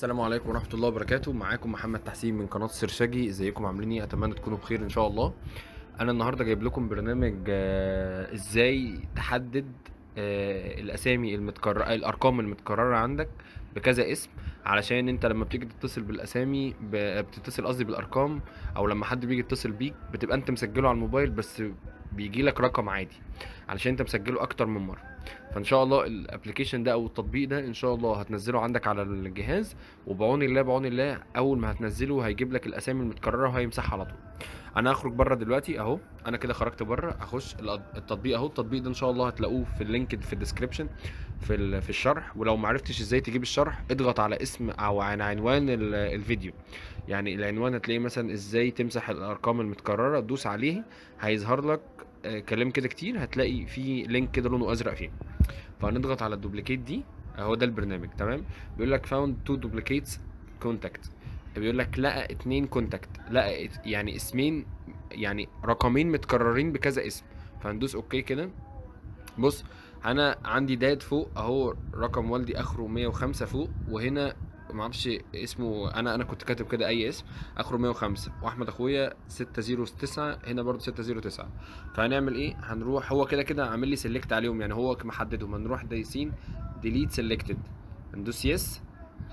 السلام عليكم ورحمة الله وبركاته معاكم محمد تحسين من قناة سرشاجي ازيكم عاملين ايه اتمنى تكونوا بخير ان شاء الله انا النهاردة جايب لكم برنامج آه، ازاي تحدد آه، الاسامي المتكررة الارقام المتكررة عندك بكذا اسم علشان انت لما بتيجي تتصل بالاسامي ب- بتتصل قصدي بالارقام او لما حد بيجي يتصل بيك بتبقى انت مسجله على الموبايل بس بيجي لك رقم عادي علشان انت مسجله اكتر من مرة فان شاء الله الابلكيشن ده او التطبيق ده ان شاء الله هتنزله عندك على الجهاز وبعون الله بعون الله اول ما هتنزله هيجيب لك الاسامي المتكرره وهيمسحها على طول انا هخرج بره دلوقتي اهو انا كده خرجت بره اخش الأ- التطبيق اهو التطبيق ده ان شاء الله هتلاقوه في اللينك في الديسكريبشن في ال- في الشرح ولو ما عرفتش ازاي تجيب الشرح اضغط على اسم او عن عنوان ال- الفيديو يعني العنوان هتلاقيه مثلا ازاي تمسح الارقام المتكرره دوس عليه هيظهر لك آه، كلام كده كتير هتلاقي في لينك كده لونه ازرق فيه فهنضغط على الدوبليكيت دي اهو ده البرنامج تمام بيقول لك فاوند تو دوبليكيتس كونتاكت بيقول لك لقى اتنين كونتاكت لقى ات- يعني اسمين يعني رقمين متكررين بكذا اسم فهندوس اوكي كده بص انا عندي داد فوق اهو رقم والدي اخره 105 فوق وهنا ما اعرفش اسمه انا انا كنت كاتب كده اي اسم اخره 105 واحمد اخويا 609 هنا برضو 609 فهنعمل ايه هنروح هو كده كده عامل لي سيلكت عليهم يعني هو محددهم هنروح دايسين ديليت سيلكتد ندوس يس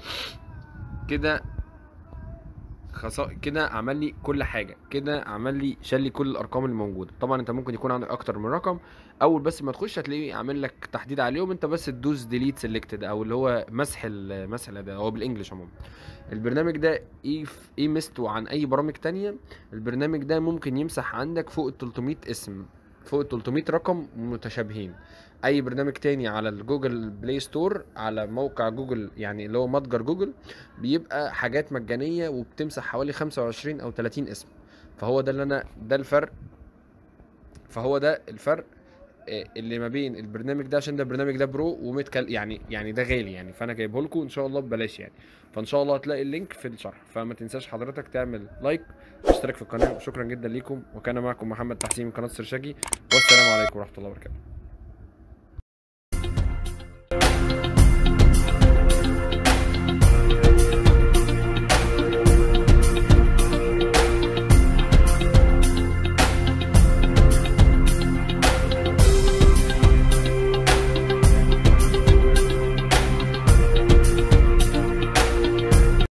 كده خص... كده عمل لي كل حاجه كده عمل لي شال لي كل الارقام اللي موجوده طبعا انت ممكن يكون عندك اكتر من رقم اول بس ما تخش هتلاقيه عامل لك تحديد عليهم انت بس تدوس ديليت سيلكتد او اللي هو مسح المسح ده هو بالانجلش عموما البرنامج ده ايه ف- ايه ميزته عن اي برامج تانية البرنامج ده ممكن يمسح عندك فوق ال 300 اسم فوق ال 300 رقم متشابهين اي برنامج تاني على الجوجل بلاي ستور على موقع جوجل يعني اللي هو متجر جوجل بيبقى حاجات مجانية وبتمسح حوالي 25 او 30 اسم فهو ده اللي انا ده الفرق فهو ده الفرق آه، اللي ما بين البرنامج ده عشان ده البرنامج ده برو ومتكل يعني يعني ده غالي يعني فانا جايبه لكم ان شاء الله ببلاش يعني فان شاء الله هتلاقي اللينك في الشرح فما تنساش حضرتك تعمل لايك واشتراك في القناه وشكرا جدا ليكم وكان معكم محمد تحسين من قناه سرشاجي والسلام عليكم ورحمه الله وبركاته